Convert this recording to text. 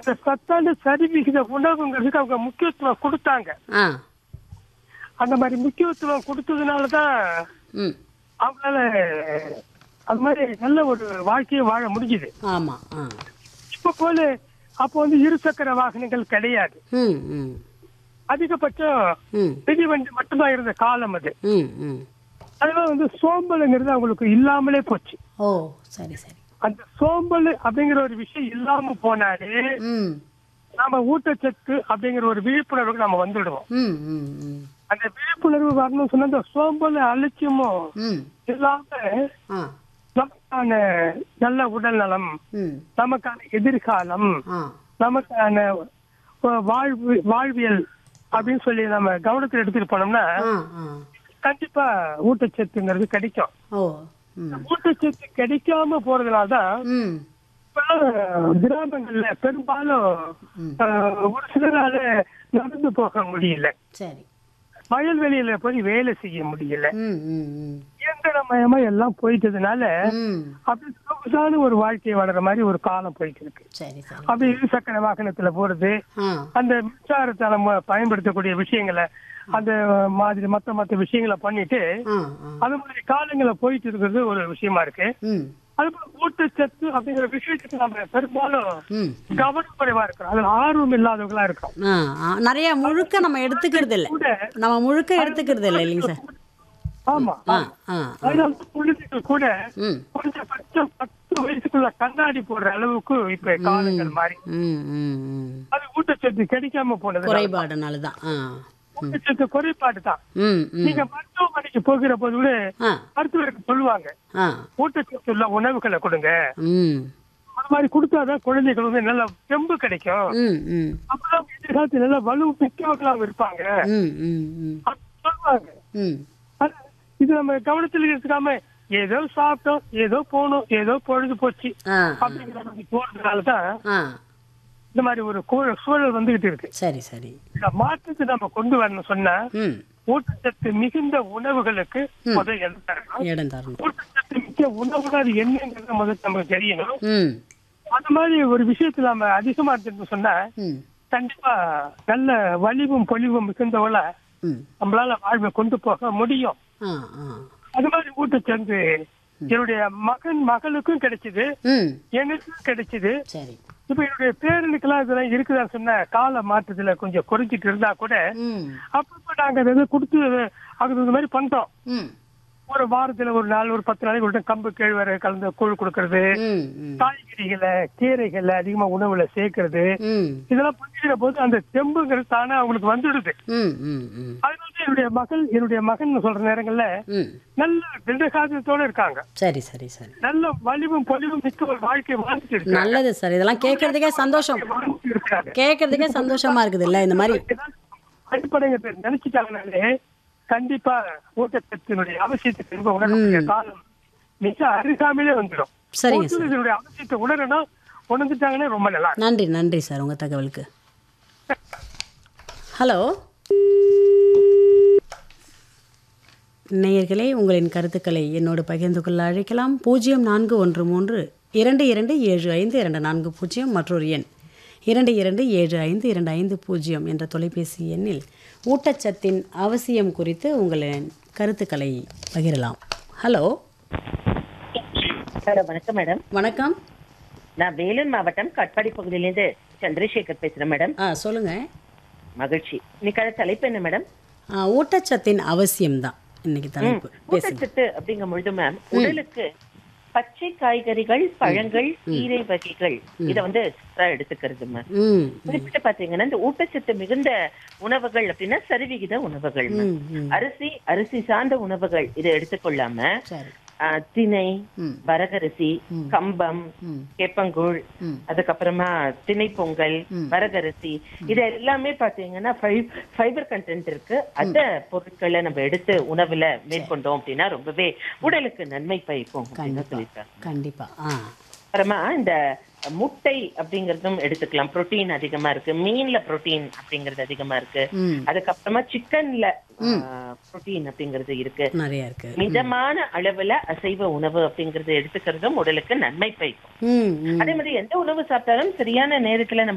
இந்த சத்தான சரி விகித உணவுங்கிறதுக்கு அவங்க முக்கியத்துவம் கொடுத்தாங்க ஆ அந்த மாதிரி முக்கியத்துவம் கொடுத்ததுனால தான் ம் அவங்களால அது மாதிரி நல்ல ஒரு வாழ்க்கையை வாழ முடிஞ்சுது ஆமாம் ஆ இப்ப போல அப்போ வந்து இருசக்கர வாகனங்கள் கிடையாது ம் ம் அதிகபட்சம் ம் மிதிவண்டி மட்டும்தான் இருந்த காலம் அது ம் ம் அதனால வந்து சோம்பலுங்கிறது அவங்களுக்கு இல்லாமலே போச்சு ஓ சரி சரி அந்த சோம்பல் அப்படிங்கிற ஒரு விஷயம் இல்லாம போனாலே ம் நாம ஊட்டச்சத்து அப்படிங்கிற ஒரு விழிப்புணர்வுக்கு நம்ம வந்துடுவோம் ம் ம் ம் அந்த விழிப்புணர்வு வரணும்னு சொன்னா அந்த சோம்பல் அலட்சியமும் ம் இல்லாம ஆ நமக்கான நல்ல உடல் நலம் ம் நமக்கான எதிர்காலம் ஆ நமக்கான வ- வாழ்வு வாழ்வியல் அப்படின்னு சொல்லி நம்ம கவனத்தில் எடுத்துட்டு போனோம்னா ஆ ஆ கண்டிப்பா ஊட்டச்சத்துங்கிறது கிடைக்கும் ஓ ம் ஊட்டச்சத்து கிடைக்காம போறதுனாலதான் ம் இப்ப கிராமங்கள்ல பெரும்பாலும் ம். அஹ், ஒரு சிலரால நடந்து போக முடியல சரி வயல்வெளியில போய் வேலை செய்ய முடியல ம் ம் ம் இயந்திரமயமா எல்லாம் போயிட்டதுனால ம் அப்படி சொகுசான ஒரு வாழ்க்கை வளர்ற மாதிரி ஒரு காலம் போயிட்டு இருக்கு சரி சரி அப்படி இருசக்கர வாகனத்துல போறது ஆ அந்த மின்சாரத்தை நம்ம பயன்படுத்தக்கூடிய விஷயங்களை அந்த மாதிரி மத்த மத்த விஷயங்களை பண்ணிட்டு ஆ ஆ அது மாதிரி காலங்களை போயிட்டு இருக்கிறது ஒரு விஷயமா இருக்கு ம் அது போல ஊட்டச்சத்து அப்படிங்கிற விஷயத்துக்கு நம்ம பெரும்பாலும் ம் கவனக்குறைவா இருக்கிறோம் அதுல ஆர்வம் இல்லாதவங்களா இருக்கிறோம் ஆ ஆ நிறைய முழுக்க நம்ம எடுத்துக்கிறது இல்லை கூட நம்ம முழுக்க எடுத்துக்கிறது இல்லை இல்லைங்க சார் ஆமா ஆ ஆ அதனால குழந்தைகள் கூட ம் கொஞ்சம் பட்சம் பத்து வயசுக்குள்ள கண்ணாடி போடுற அளவுக்கு இப்ப காலங்கள் மாறி ம் ம் ம் அது ஊட்டச்சத்து கிடைக்காம போனது குறைபாடுனால தான் ஆ ஊட்டச்சத்து குறைபாடு தான் ம் ம் நீங்க மருத்துவமனைக்கு போகிற போது கூட ஆ மருத்துவருக்கு சொல்லுவாங்க ஆ ஊட்டச்சத்து உள்ள உணவுகளை கொடுங்க ம் அது மாதிரி கொடுத்தாதான் குழந்தைகள் வந்து நல்ல தெம்பு கிடைக்கும் ம் ம் அப்பதான் எதிர்காலத்துல நல்ல வலு மிக்கவர்களாக இருப்பாங்க ம் ம் ம் அப்படி சொல்லுவாங்க ம் ஆனா, இது நம்ம கவனத்தில் எடுத்துக்காம ஏதோ சாப்பிட்டோம் ஏதோ போனோம் ஏதோ பொழுது போச்சு ஆ அப்படிங்கிற மாதிரி போறதுனாலதான் ஆ இந்த மாதிரி ஒரு கூ- சூழல் வந்துகிட்டு இருக்கு சரி சரி இந்த மாற்றத்தை நம்ம கொண்டு வரணும் சொன்னா ம் ஊட்டச்சத்து மிகுந்த உணவுகளுக்கு முதல் இடம் தரணும் இடம் தரணும் ஊட்டச்சத்து மிக்க உணவுகள் அது என்னங்கிறது முதல்ல நமக்கு தெரியணும் ம் அந்த மாதிரி ஒரு விஷயத்துல நம்ம அதிகமா இருந்துட்டு சொன்னா ம் கண்டிப்பா நல்ல வலிவும் பொலிவும் மிகுந்தவள ம் நம்மளால வாழ்வை கொண்டு போக முடியும் ஆ ஆ அது மாதிரி ஊட்டச்சத்து என்னுடைய மகன் மகளுக்கும் கிடைச்சது ம் எனக்கும் கிடைச்சது சரி இப்ப என்னுடைய பேரனுக்கெல்லாம் இதெல்லாம் இருக்குதான்னு சொன்ன கால மாற்றத்துல கொஞ்சம் குறைஞ்சிட்டு இருந்தா கூட ம் அப்பப்ப நாங்க அதை கொடுத்து அது இந்த மாதிரி பண்றோம் ம் ஒரு வாரத்துல ஒரு நாள் ஒரு பத்து நாளைக்கு ஒரு time கம்பு கேழ்வரை கலந்து கூழ் கொடுக்கறது ம் ம் காய்கறிகளை கீரைகளை அதிகமா உணவுல சேர்க்கறது ம் இதெல்லாம் பண்ணிக்கிற போது அந்த தெம்புங்கிறது தானே அவங்களுக்கு வந்துடுது ம் ம் ம் அதனால என்னுடைய மகள் என்னுடைய மகன் சொல்ற நேரங்கள்ல ம் நல்ல திடகாதத்தோட இருக்காங்க சரி சரி சரி நல்ல வலிவும் பொலிவும் மிக்க ஒரு வாழ்க்கை வாழ்ந்துட்டு இருக்காங்க நல்லது சார் இதெல்லாம் கேட்கறதுக்கே சந்தோஷம் வாழ்ந்துட்டு இருக்காங்க கேட்கறதுக்கே சந்தோஷமா இருக்குது இல்ல இந்த மாதிரி அடிப்படைங்க பேர் நினைச்சிட்டாங்கனாலே கண்டிப்பா ஊட்டச்சத்தினுடைய அவசியத்தை திரும்ப உணரக்கூடிய காலம் மிக அருகாமையிலே வந்துடும் சரிங்க சார் இதனுடைய அவசியத்தை உணரணும் உணர்ந்துட்டாங்கன்னா ரொம்ப நல்லா இருக்கும். நன்றி நன்றி சார் உங்கள் தகவலுக்கு ஹலோ நேயர்களே உங்களின் கருத்துக்களை என்னோடு பகிர்ந்து கொள்ள அழைக்கலாம் பூஜ்ஜியம் நான்கு ஒன்று மூன்று இரண்டு இரண்டு ஏழு ஐந்து இரண்டு நான்கு பூஜ்ஜியம் மற்றொரு எண் இரண்டு இரண்டு ஏழு ஐந்து இரண்டு ஐந்து பூஜ்ஜியம் என்ற தொலைபேசி எண்ணில் ஊட்டச்சத்தின் அவசியம் குறித்து உங்களின் கருத்துக்களை பகிரலாம் ஹலோ ஹலோ வணக்கம் மேடம் வணக்கம் நான் வேலூர் மாவட்டம் கட்பாடி பகுதியிலேருந்து சந்திரசேகர் பேசுறேன் மேடம் ஆ சொல்லுங்கள் மகிழ்ச்சி இன்னைக்கான தலைப்பு என்ன மேடம் ஊட்டச்சத்தின் அவசியம்தான் இன்னைக்கு தலைப்பு பேசுங்க ஊட்டச்சத்து அப்படிங்கும் பொழுது மேம் உடலுக்கு பச்சை காய்கறிகள் பழங்கள் கீரை வகைகள் இத வந்து extra எடுத்துக்கிறது மேம் ம் குறிப்பிட்டு பாத்தீங்கன்னா இந்த ஊட்டச்சத்து மிகுந்த உணவுகள் அப்படின்னா சரிவிகித உணவுகள் மேம் ம் ம் அரிசி அரிசி சார்ந்த உணவுகள் இதை எடுத்துக்கொள்ளாம சரி ஆ, திணை ம். வரகரிசி கம்பம் ம். கேப்பங்கூழ் ம். அதுக்கப்புறமா திணை பொங்கல் வரகரிசி இது எல்லாமே பாத்தீங்கன்னா ஃபைபர் கண்டென்ட் இருக்கு அந்த பொருட்களை நம்ம எடுத்து உணவுல மேற்கொண்டோம் அப்படின்னா ரொம்பவே உடலுக்கு நன்மை பயக்கும் அப்படின்னு சொல்லியிருக்காங்க கண்டிப்பா ஆ அப்புறமா இந்த முட்டை அப்படிங்கறதும் எடுத்துக்கலாம் புரோட்டீன் அதிகமா இருக்கு மீன்ல புரோட்டீன் அப்படிங்கறது அதிகமா இருக்கு ம் அதுக்கப்புறமா சிக்கன்ல புரோட்டீன் அப்படிங்கிறது இருக்கு நிறைய இருக்கு மிதமான அளவுல அசைவ உணவு அப்படிங்கறது எடுத்துக்கிறதும் உடலுக்கு நன்மை பயக்கும் ம் ம் அதே மாதிரி எந்த உணவு சாப்பிட்டாலும் சரியான நேரத்துல நம்ம